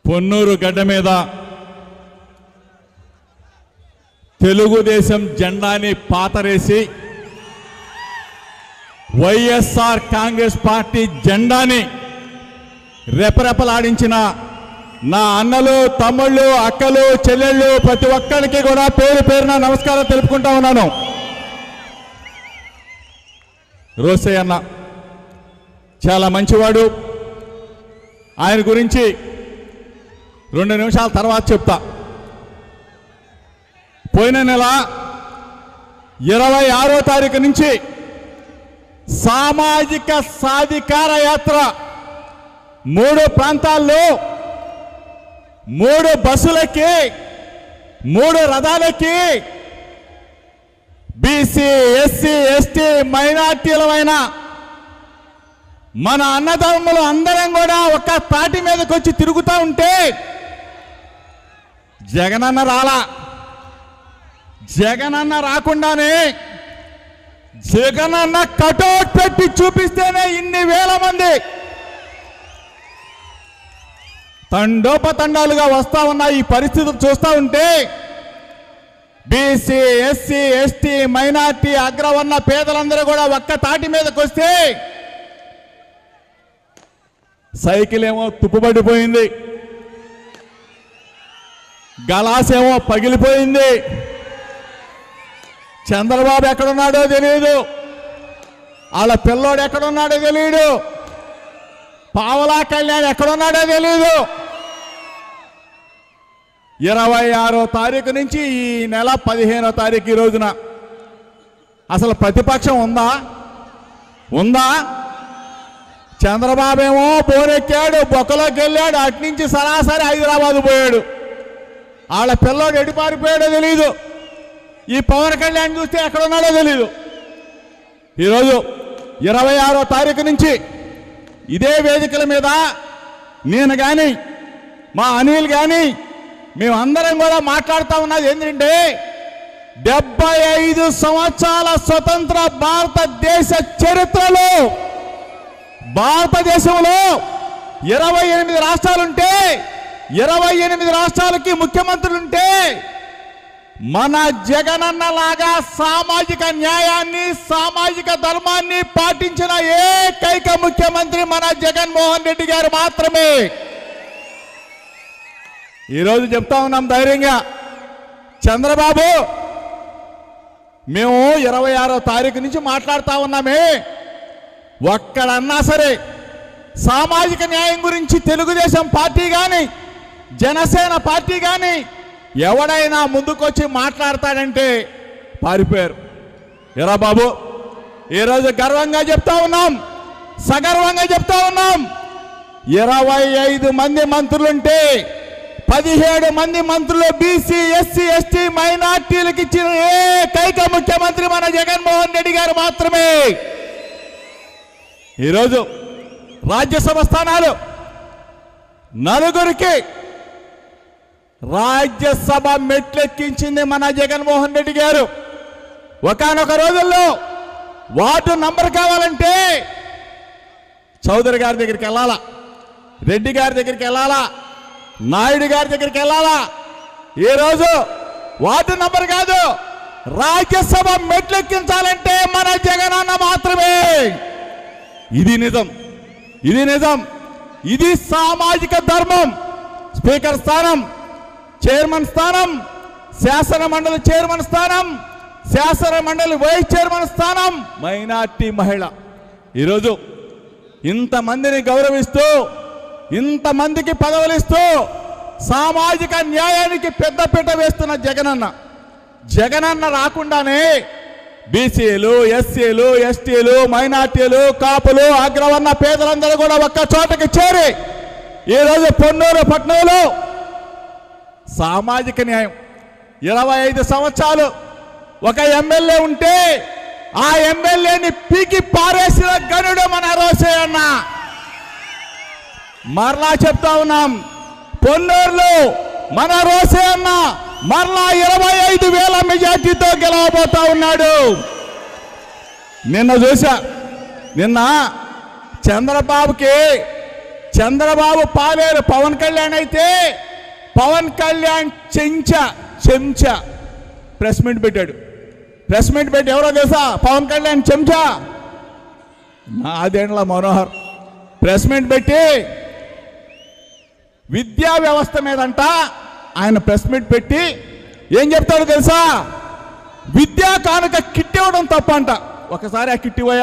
పొన్నూరు గడ్డ మీద తెలుగుదేశం జెండాని పాతరేసి వైఎస్ఆర్ కాంగ్రెస్ పార్టీ జెండాని రెపరెపలాడించిన నా అన్నలు తమ్ముళ్ళు అక్కలు చెల్లెళ్ళు ప్రతి ఒక్కరికి కూడా పేరు పేరున నమస్కారం తెలుపుకుంటా ఉన్నాను రోసయ్య అన్న చాలా మంచివాడు ఆయన గురించి రెండు నిమిషాల తర్వాత చెప్తా పోయిన నెల ఇరవై ఆరో తారీఖు నుంచి సామాజిక సాధికార యాత్ర మూడు ప్రాంతాల్లో మూడు బస్సులకి మూడు రథాలకి బీసీ ఎస్సీ ఎస్టీ మైనార్టీలమైన మన అన్నదమ్ములు అందరం కూడా ఒక్క తాటి మీదకి వచ్చి తిరుగుతూ ఉంటే జగనన్న రాలా జగనన్న రాకుండానే జగనన్న కటౌట్ పెట్టి చూపిస్తేనే ఇన్ని వేల మంది తండోపతండాలుగా వస్తా ఉన్న ఈ పరిస్థితులు చూస్తూ ఉంటే బీసీ ఎస్సీ ఎస్టీ మైనార్టీ అగ్రవర్ణ పేదలందరూ కూడా ఒక్క తాటి మీదకి వస్తే సైకిల్ ఏమో తుప్పుపడిపోయింది గలాస్ ఏమో పగిలిపోయింది చంద్రబాబు ఎక్కడున్నాడో తెలియదు వాళ్ళ పిల్లోడు ఎక్కడున్నాడో తెలియదు పావలా కళ్యాణ్ ఎక్కడున్నాడో తెలియదు ఇరవై ఆరో తారీఖు నుంచి ఈ నెల పదిహేనో తారీఖు ఈ రోజున అసలు ప్రతిపక్షం ఉందా ఉందా చంద్రబాబు ఏమో బోరెక్కాడు బొక్కలోకి వెళ్ళాడు అటు నుంచి సరాసరి హైదరాబాద్ పోయాడు వాళ్ళ పిల్లోడు ఎటు పారిపోయాడో తెలియదు ఈ పవన్ కళ్యాణ్ చూస్తే ఎక్కడ ఉన్నాడో తెలియదు ఈరోజు ఇరవై ఆరో తారీఖు నుంచి ఇదే వేదికల మీద నేను కానీ మా అనిల్ కానీ మేమందరం కూడా మాట్లాడుతూ ఉన్నది ఏంటంటే డెబ్బై ఐదు సంవత్సరాల స్వతంత్ర భారతదేశ చరిత్రలో భారతదేశంలో ఇరవై ఎనిమిది రాష్ట్రాలుంటే ఇరవై ఎనిమిది రాష్ట్రాలకి ముఖ్యమంత్రులుంటే మన జగనన్న లాగా సామాజిక న్యాయాన్ని సామాజిక ధర్మాన్ని పాటించిన ఏకైక ముఖ్యమంత్రి మన జగన్మోహన్ రెడ్డి గారు మాత్రమే ఈరోజు చెప్తా ఉన్నాం ధైర్యంగా చంద్రబాబు మేము ఇరవై ఆరో తారీఖు నుంచి మాట్లాడుతా ఉన్నామే ఒక్కడన్నా సరే సామాజిక న్యాయం గురించి తెలుగుదేశం పార్టీ కానీ జనసేన పార్టీ కానీ ఎవడైనా ముందుకొచ్చి మాట్లాడతాడంటే పారిపోయారు ఎరా బాబు ఈరోజు గర్వంగా చెప్తా ఉన్నాం సగర్వంగా చెప్తా ఉన్నాం ఇరవై ఐదు మంది మంత్రులుంటే పదిహేడు మంది మంత్రులు బీసీ ఎస్సీ ఎస్టీ మైనార్టీలకు ఇచ్చిన ఏకైక ముఖ్యమంత్రి మన జగన్మోహన్ రెడ్డి గారు మాత్రమే ఈరోజు రాజ్యసభ స్థానాలు నలుగురికి రాజ్యసభ మెట్లెక్కించింది మన జగన్మోహన్ రెడ్డి గారు ఒకనొక రోజుల్లో వార్డు నంబర్ కావాలంటే చౌదరి గారి దగ్గరికి వెళ్ళాలా రెడ్డి గారి దగ్గరికి వెళ్ళాలా నాయుడు గారి దగ్గరికి వెళ్ళాలా ఈరోజు వార్డు నంబర్ కాదు రాజ్యసభ మెట్లెక్కించాలంటే మన జగనన్న మాత్రమే ఇది నిజం ఇది నిజం ఇది సామాజిక ధర్మం స్పీకర్ స్థానం చైర్మన్ స్థానం శాసన మండలి చైర్మన్ స్థానం శాసన మండలి వైస్ చైర్మన్ స్థానం మైనార్టీ మహిళ ఈరోజు ఇంతమందిని గౌరవిస్తూ ఇంతమందికి పదవులిస్తూ సామాజిక న్యాయానికి పెద్దపీట వేస్తున్న జగనన్న జగనన్న రాకుండానే బీసీలు ఎస్సీలు ఎస్టీలు మైనార్టీలు కాపులు అగ్రవర్ణ పేదలందరూ కూడా ఒక్క చోటకి చేరి ఈరోజు పొన్నూరు పట్నంలో సామాజిక న్యాయం ఇరవై ఐదు సంవత్సరాలు ఒక ఎమ్మెల్యే ఉంటే ఆ ఎమ్మెల్యేని పీకి పారేసిన గనుడు మన రోసే అన్న మరలా చెప్తా ఉన్నాం పొన్నూరులో మన రోసే అన్న మరలా ఇరవై ఐదు వేల మెజార్టీతో గెలవబోతా ఉన్నాడు నిన్న చూసా నిన్న చంద్రబాబుకి చంద్రబాబు పాలేరు పవన్ కళ్యాణ్ అయితే పవన్ కళ్యాణ్ చెంచా చెంచా ప్రెస్ మీట్ పెట్టాడు ప్రెస్ మీట్ పెట్టి ఎవరో తెలుసా పవన్ కళ్యాణ్ చెంచా నాదేండ్ల మనోహర్ ప్రెస్ మీట్ పెట్టి విద్యా వ్యవస్థ మీదంట ఆయన ప్రెస్ మీట్ పెట్టి ఏం చెప్తాడో తెలుసా విద్యా కానుక కిట్ ఇవ్వడం తప్ప అంట ఒకసారి ఆ కిట్ ఇవ్వయా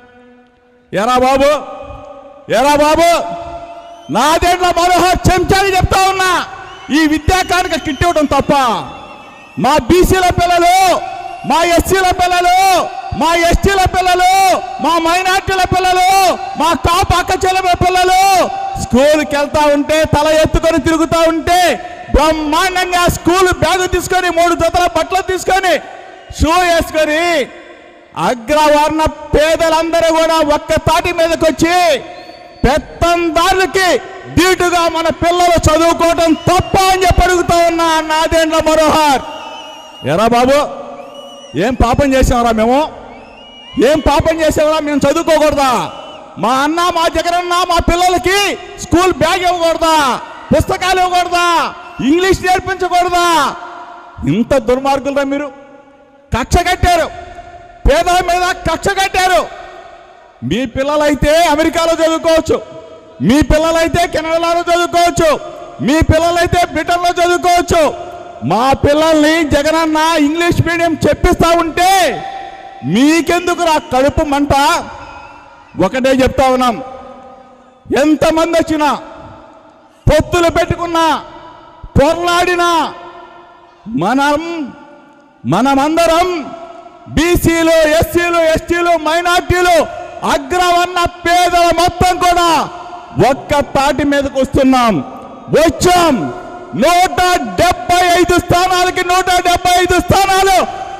ఎరా బాబు ఎరా బాబు నాదేంట్ల మనోహర్ చెంచాని చెప్తా ఉన్నా ఈ విద్యా కానుక కిట్ ఇవ్వడం తప్ప మా బీసీల పిల్లలు మా ఎస్సీల పిల్లలు మా ఎస్టీల పిల్లలు మా మైనార్టీల పిల్లలు మా కాపు అక్క చెల్లెల పిల్లలు స్కూల్కి వెళ్తా ఉంటే తల ఎత్తుకొని తిరుగుతూ ఉంటే బ్రహ్మాండంగా స్కూల్ బ్యాగు తీసుకొని మూడు జతల బట్టలు తీసుకొని షూ వేసుకొని అగ్రవర్ణ పేదలందరూ కూడా ఒక్క తాటి మీదకి వచ్చి పెత్తందారులకి ధీటుగా మన పిల్లలు చదువుకోవటం తప్ప అని చెప్పి అడుగుతా ఉన్నా నాదేండ్ల మనోహర్ ఎరా బాబు ఏం పాపం చేసామరా మేము ఏం పాపం చేసామరా మేము చదువుకోకూడదా మా అన్న మా జగనన్న మా పిల్లలకి స్కూల్ బ్యాగ్ ఇవ్వకూడదా పుస్తకాలు ఇవ్వకూడదా ఇంగ్లీష్ నేర్పించకూడదా ఇంత దుర్మార్గులరా మీరు కక్ష కట్టారు పేదల మీద కక్ష కట్టారు మీ పిల్లలైతే అమెరికాలో చదువుకోవచ్చు మీ పిల్లలైతే కెనడాలో చదువుకోవచ్చు మీ పిల్లలైతే బ్రిటన్లో చదువుకోవచ్చు మా పిల్లల్ని జగనన్న ఇంగ్లీష్ మీడియం చెప్పిస్తా ఉంటే మీకెందుకు రా కడుపు మంట ఒకటే చెప్తా ఉన్నాం ఎంతమంది వచ్చినా పొత్తులు పెట్టుకున్నా పొరలాడినా మనం మనమందరం బీసీలు ఎస్సీలు ఎస్టీలు మైనార్టీలు అగ్రవర్ణ పేదల మొత్తం కూడా ఒక్క తాటి మీదకి వస్తున్నాం వచ్చాం నూట డెబ్బై ఐదు స్థానాలకి నూట డెబ్బై ఐదు స్థానాలు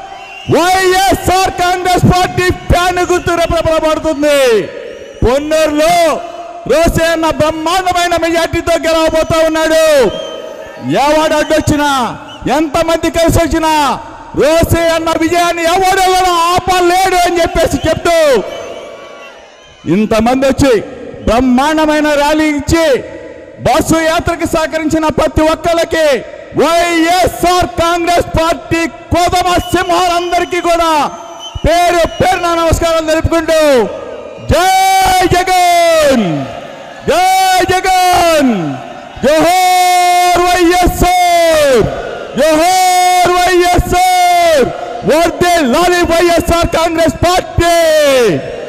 వైఎస్ఆర్ కాంగ్రెస్ పార్టీ ఫ్యాన్ గుర్తు రెపరెపడబడుతుంది పొన్నూరులో రోసేన్న బ్రహ్మాండమైన మెజార్టీతో గెలవబోతా ఉన్నాడు ఎవడు అడ్డొచ్చినా ఎంతమంది కలిసి వచ్చినా రోసే అన్న విజయాన్ని ఎవడు ఎవరు ఆపలేడు అని చెప్పేసి చెప్తూ ఇంతమంది వచ్చి బ్రహ్మాండమైన ర్యాలీ ఇచ్చి బస్సు యాత్రకి సహకరించిన ప్రతి ఒక్కరికి వైఎస్ఆర్ కాంగ్రెస్ పార్టీ కోదమ సింహాలందరికీ కూడా పేరు పేరున నమస్కారం తెలుపుకుంటూ జై జగన్ జై జగన్ జోహర్ వైఎస్ఆర్ జోహర్ వైఎస్ఆర్ వర్దే లాలి వైఎస్ఆర్ కాంగ్రెస్ పార్టీ